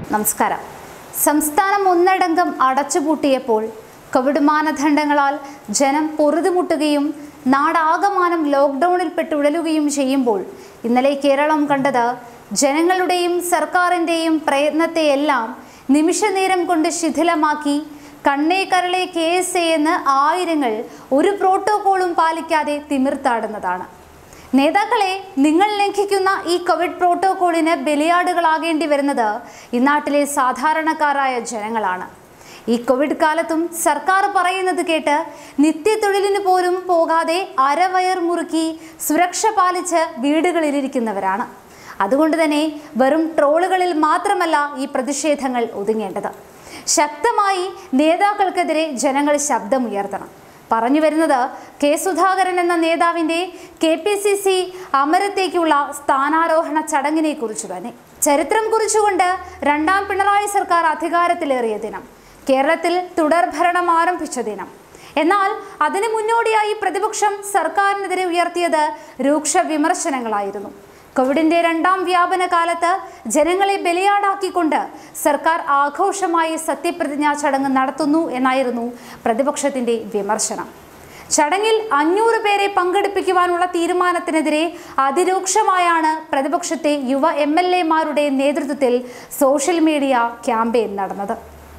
നമസ്കാരം സംസ്ഥാനം ഒന്നടങ്കം അടച്ചുപൂട്ടിയപ്പോൾ കോവിഡ് മാനദണ്ഡങ്ങളാൽ ജനം പൊറുതുമുട്ടുകയും നാടാകമാനം ലോക്ക്ഡൌണിൽപ്പെട്ട് ഉഴലുകയും ചെയ്യുമ്പോൾ ഇന്നലെ കേരളം കണ്ടത് ജനങ്ങളുടെയും സർക്കാരിൻ്റെയും പ്രയത്നത്തെയെല്ലാം നിമിഷനേരം കൊണ്ട് ശിഥിലമാക്കി കണ്ണേ കരളെ കേസ് എന്ന് ആയിരങ്ങൾ ഒരു പ്രോട്ടോകോളും പാലിക്കാതെ തിമിർത്താടുന്നതാണ് നേതാക്കളെ നിങ്ങൾ ലംഘിക്കുന്ന ഈ കോവിഡ് പ്രോട്ടോകോളിന് ബലിയാടുകളാകേണ്ടി വരുന്നത് ഈ നാട്ടിലെ സാധാരണക്കാരായ ജനങ്ങളാണ് ഈ കോവിഡ് കാലത്തും സർക്കാർ പറയുന്നത് കേട്ട് നിത്യത്തൊഴിലിന് പോലും പോകാതെ അരവയർ മുറുക്കി സുരക്ഷ പാലിച്ച് വീടുകളിലിരിക്കുന്നവരാണ് അതുകൊണ്ട് തന്നെ വെറും ട്രോളുകളിൽ മാത്രമല്ല ഈ പ്രതിഷേധങ്ങൾ ഒതുങ്ങേണ്ടത് ശക്തമായി നേതാക്കൾക്കെതിരെ ജനങ്ങൾ ശബ്ദമുയർത്തണം പറഞ്ഞു വരുന്നത് കെ സുധാകരൻ എന്ന നേതാവിൻ്റെ കെ പി സി സി അമരത്തേക്കുള്ള സ്ഥാനാരോഹണ ചടങ്ങിനെ കുറിച്ച് തന്നെ ചരിത്രം കുറിച്ചുകൊണ്ട് രണ്ടാം പിണറായി സർക്കാർ അധികാരത്തിലേറിയ ദിനം കേരളത്തിൽ തുടർഭരണം ആരംഭിച്ച ദിനം എന്നാൽ അതിനു മുന്നോടിയായി പ്രതിപക്ഷം സർക്കാരിനെതിരെ ഉയർത്തിയത് രൂക്ഷ വിമർശനങ്ങളായിരുന്നു കോവിഡിന്റെ രണ്ടാം വ്യാപന കാലത്ത് ജനങ്ങളെ ബലിയാടാക്കിക്കൊണ്ട് സർക്കാർ ആഘോഷമായി സത്യപ്രതിജ്ഞാ ചടങ്ങ് നടത്തുന്നു എന്നായിരുന്നു പ്രതിപക്ഷത്തിന്റെ വിമർശനം ചടങ്ങിൽ അഞ്ഞൂറ് പേരെ പങ്കെടുപ്പിക്കുവാനുള്ള തീരുമാനത്തിനെതിരെ അതിരൂക്ഷമായാണ് പ്രതിപക്ഷത്തെ യുവ എം എൽ എമാരുടെ നേതൃത്വത്തിൽ സോഷ്യൽ മീഡിയ ക്യാമ്പയിൻ നടന്നത്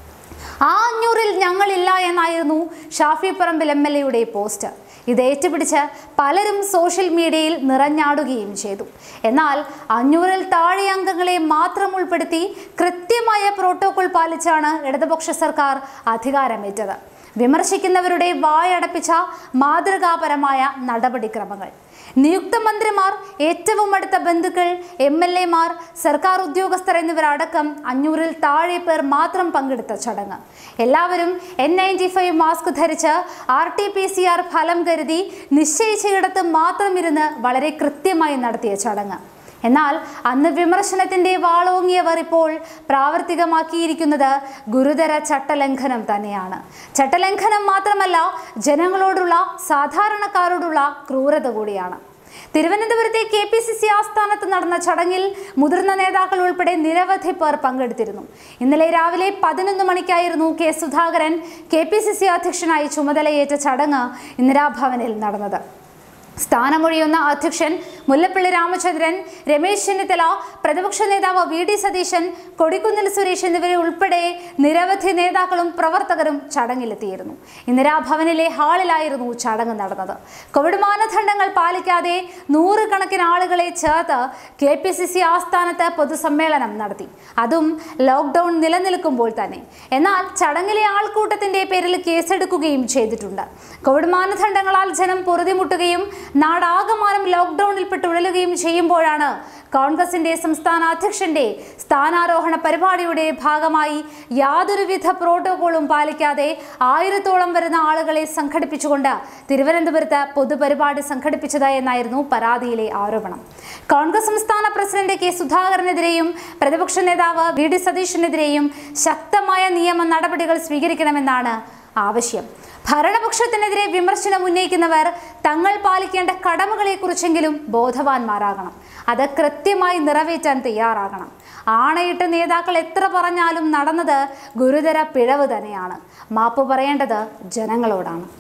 ആ അഞ്ഞൂറിൽ ഞങ്ങളില്ല എന്നായിരുന്നു ഷാഫി പറമ്പിൽ എം എൽ എയുടെ പോസ്റ്റ് ഇത് ഏറ്റുപിടിച്ച് പലരും സോഷ്യൽ മീഡിയയിൽ നിറഞ്ഞാടുകയും ചെയ്തു എന്നാൽ അഞ്ഞൂറിൽ താഴെ അംഗങ്ങളെ മാത്രം ഉൾപ്പെടുത്തി കൃത്യമായ പ്രോട്ടോകോൾ പാലിച്ചാണ് ഇടതുപക്ഷ സർക്കാർ അധികാരമേറ്റത് വിമർശിക്കുന്നവരുടെ വായടപ്പിച്ച മാതൃകാപരമായ നടപടിക്രമങ്ങൾ നിയുക്ത മന്ത്രിമാർ ഏറ്റവും അടുത്ത ബന്ധുക്കൾ എം എൽ എമാർ സർക്കാർ ഉദ്യോഗസ്ഥർ എന്നിവരടക്കം അഞ്ഞൂറിൽ താഴെ പേർ മാത്രം പങ്കെടുത്ത ചടങ്ങ് എല്ലാവരും എൻ നയൻറ്റി ഫൈവ് മാസ്ക് ധരിച്ച് R T P C R ഫലം കരുതി നിശ്ചയിച്ചയിടത്ത് മാത്രം ഇരുന്ന് വളരെ കൃത്യമായി നടത്തിയ ചടങ്ങ് എന്നാൽ അന്ന് വിമർശനത്തിന്റെ വാളോങ്ങിയവർ ഇപ്പോൾ പ്രാവർത്തികമാക്കിയിരിക്കുന്നത് ഗുരുതര ചട്ടലംഘനം തന്നെയാണ് ചട്ടലംഘനം മാത്രമല്ല ജനങ്ങളോടുള്ള സാധാരണക്കാരോടുള്ള ക്രൂരത കൂടിയാണ് തിരുവനന്തപുരത്തെ കെ പി സി സി ആസ്ഥാനത്ത് നടന്ന ചടങ്ങിൽ മുതിർന്ന നേതാക്കൾ ഉൾപ്പെടെ നിരവധി പേർ പങ്കെടുത്തിരുന്നു ഇന്നലെ രാവിലെ പതിനൊന്ന് മണിക്കായിരുന്നു K Sudhakaran K P C C അധ്യക്ഷനായി ചുമതലയേറ്റ ചടങ്ങ് ഇന്ദിരാഭവനിൽ നടന്നത് സ്ഥാനമൊഴിയുന്ന അധ്യക്ഷൻ മുല്ലപ്പള്ളി രാമചന്ദ്രൻ രമേശ് ചെന്നിത്തല പ്രതിപക്ഷ നേതാവ് വി ഡി സതീശൻ കൊടിക്കുന്നിൽ സുരേഷ് എന്നിവരെ ഉൾപ്പെടെ നിരവധി നേതാക്കളും പ്രവർത്തകരും ചടങ്ങിലെത്തിയിരുന്നു ഇന്ദിരാഭവനിലെ ഹാളിലായിരുന്നു ചടങ്ങ് നടന്നത് കോവിഡ് മാനദണ്ഡങ്ങൾ പാലിക്കാതെ നൂറുകണക്കിന് ആളുകളെ ചേർത്ത് കെ പി സി സി ആസ്ഥാനത്ത് പൊതുസമ്മേളനം നടത്തി അതും ലോക്ക്ഡൌൺ നിലനിൽക്കുമ്പോൾ തന്നെ എന്നാൽ ചടങ്ങിലെ ആൾക്കൂട്ടത്തിന്റെ പേരിൽ കേസെടുക്കുകയും ചെയ്തിട്ടുണ്ട് കോവിഡ് മാനദണ്ഡങ്ങളാൽ ജനം പൊറുതിമുട്ടുകയും നാടാകമാനം ലോക്ക്ഡൌണിൽപ്പെട്ട് ഉഴലുകയും ചെയ്യുമ്പോഴാണ് കോൺഗ്രസിന്റെ സംസ്ഥാന അധ്യക്ഷന്റെ സ്ഥാനാരോഹണ പരിപാടിയുടെ ഭാഗമായി യാതൊരുവിധ പ്രോട്ടോകോളും പാലിക്കാതെ ആയിരത്തോളം വരുന്ന ആളുകളെ സംഘടിപ്പിച്ചുകൊണ്ട് തിരുവനന്തപുരത്ത് പൊതുപരിപാടി സംഘടിപ്പിച്ചത് എന്നായിരുന്നു പരാതിയിലെ ആരോപണം കോൺഗ്രസ് സംസ്ഥാന പ്രസിഡന്റ് കെ സുധാകരനെതിരെയും പ്രതിപക്ഷ നേതാവ് വി ഡി സതീശനെതിരെയും ശക്തമായ നിയമ നടപടികൾ സ്വീകരിക്കണമെന്നാണ് ആവശ്യം ഭരണപക്ഷത്തിനെതിരെ വിമർശനം ഉന്നയിക്കുന്നവർ തങ്ങൾ പാലിക്കേണ്ട കടമകളെക്കുറിച്ചെങ്കിലും ബോധവാന്മാരാകണം അത് കൃത്യമായി നിറവേറ്റാൻ തയ്യാറാകണം ആണയിട്ട് നേതാക്കൾ എത്ര പറഞ്ഞാലും നടന്നത് ഗുരുതര പിഴവ് തന്നെയാണ് മാപ്പ് പറയേണ്ടത് ജനങ്ങളോടാണ്